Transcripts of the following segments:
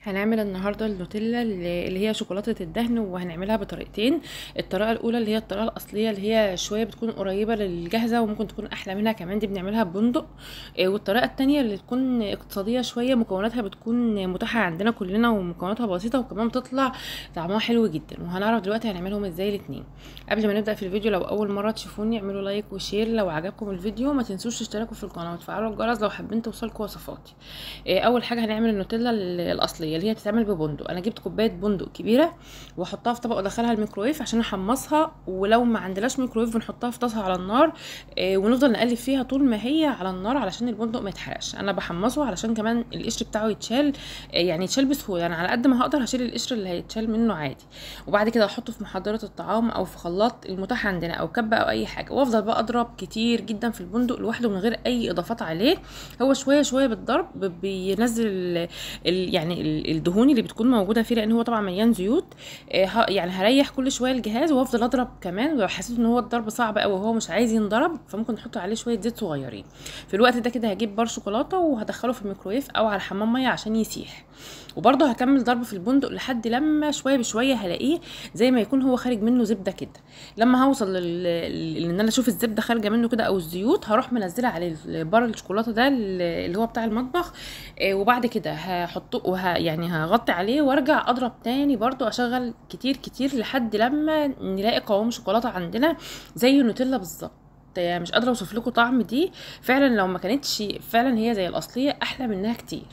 هنعمل النهارده النوتيلا اللي اللي هي شوكولاته الدهن وهنعملها بطريقتين الطريقه الاولى اللي هي الطريقه الاصليه اللي هي شويه بتكون قريبه للجاهزه وممكن تكون احلى منها كمان دي بنعملها ببندق آه، والطريقه التانية اللي تكون اقتصاديه شويه مكوناتها بتكون متاحه عندنا كلنا ومكوناتها بسيطه وكمان بتطلع طعمها حلو جدا وهنعرف دلوقتي هنعملهم ازاي الاتنين قبل ما نبدا في الفيديو لو اول مره تشوفوني اعملوا لايك وشير لو عجبكم الفيديو ما تنسوش تشتركوا في القناه وتفعلوا الجرس لو حابين توصلكوا وصفاتي آه، اول حاجه هنعمل النوتيلا ال- الاصليه اللي هي بتتعمل ببندق انا جبت كوبايه بندق كبيره واحطها في طبق وادخلها الميكرويف عشان احمصها ولو ما عندناش ميكرويف بنحطها في طاسه على النار آه، ونفضل نقلب فيها طول ما هي على النار علشان البندق ما يتحرقش انا بحمصه علشان كمان القشر بتاعه يتشال آه، يعني يتشال بسهوله انا على قد ما هقدر هشيل القشر اللي هيتشال منه عادي وبعد كده احطه في محضره الطعام او في خلاط المتاح عندنا او كبه او اي حاجه وافضل بقى اضرب كتير جدا في البندق لوحده من غير اي اضافات عليه هو شويه شويه بالضرب ب- بينزل ال ال يعني ال- الدهون اللي بتكون موجوده فيه لان هو طبعا مليان زيوت آه، ه- يعني هريح كل شويه الجهاز وافضل اضرب كمان ولو حسيت ان هو الضرب صعب قوي وهو مش عايز ينضرب فممكن نحط عليه شويه زيت صغيرين في الوقت ده كده هجيب بار شوكولاته وهدخله في الميكرويف او على حمام ميه عشان يسيح وبرضه هكمل ضرب في البندق لحد لما شويه بشويه هلاقيه زي ما يكون هو خارج منه زبده كده لما هوصل لل- لل- ان انا اشوف الزبده خارجه منه كده او الزيوت هروح منزله عليه بار الشوكولاته ده اللي هو بتاع المطبخ آه، وبعد كده هحطه وه يعني هغطي عليه وارجع اضرب تاني برضو اشغل كتير كتير لحد لما نلاقي قوام شوكولاته عندنا زي النوتيلا بالظبط آه، مش قادره اوصف لكم طعم دي فعلا لو ما كانتش فعلا هي زي الاصليه احلى منها كتير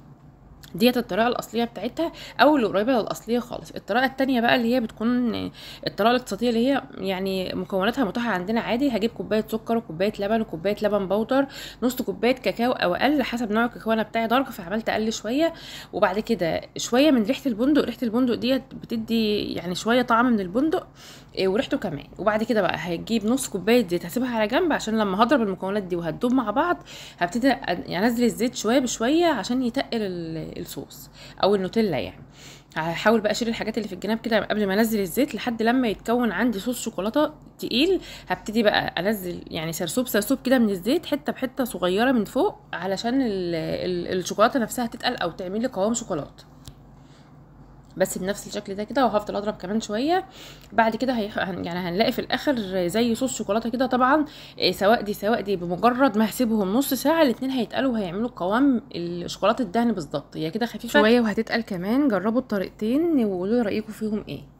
ديت الطريقه الاصليه بتاعتها او اللي قريبه للاصليه خالص الطريقه التانية بقى اللي هي بتكون الطريقه الاقتصاديه اللي هي يعني مكوناتها متاحه عندنا عادي هجيب كوبايه سكر وكوبايه لبن وكوبايه لبن بودر نص كوبايه كاكاو او اقل حسب نوع الكاكاو انا بتاعي دارك فعملت اقل شويه وبعد كده شويه من ريحه البندق ريحه البندق ديت بتدي يعني شويه طعم من البندق إيه، وريحته كمان وبعد كده بقى هجيب نص كوبايه زيت هسيبها على جنب عشان لما هضرب المكونات دي وهتدوب مع بعض هبتدي أن- يعني انزل الزيت شويه بشويه عشان يتقل ال- الصوص او النوتيلا يعني هحاول بقى اشيل الحاجات اللي في الجناب كده قبل ما انزل الزيت لحد لما يتكون عندي صوص شوكولاته تقيل هبتدي بقى انزل يعني سرسوب سرسوب كده من الزيت حته بحته صغيره من فوق علشان ال ال الشوكولاته نفسها تتقل او تعمل لي قوام شوكولاته بس بنفس الشكل ده كده وهفضل اضرب كمان شويه بعد كده هي... هن- يعني هنلاقي في الاخر زي صوص شوكولاته كده طبعا إيه، سواء دي سواء دي بمجرد ما هسيبهم نص ساعه الاتنين هيتقلوا وهيعملوا قوام الشوكولاته الدهن بالظبط هي كده خفيفه شويه وهتتقل كمان جربوا الطريقتين وقولوا لي رايكم فيهم ايه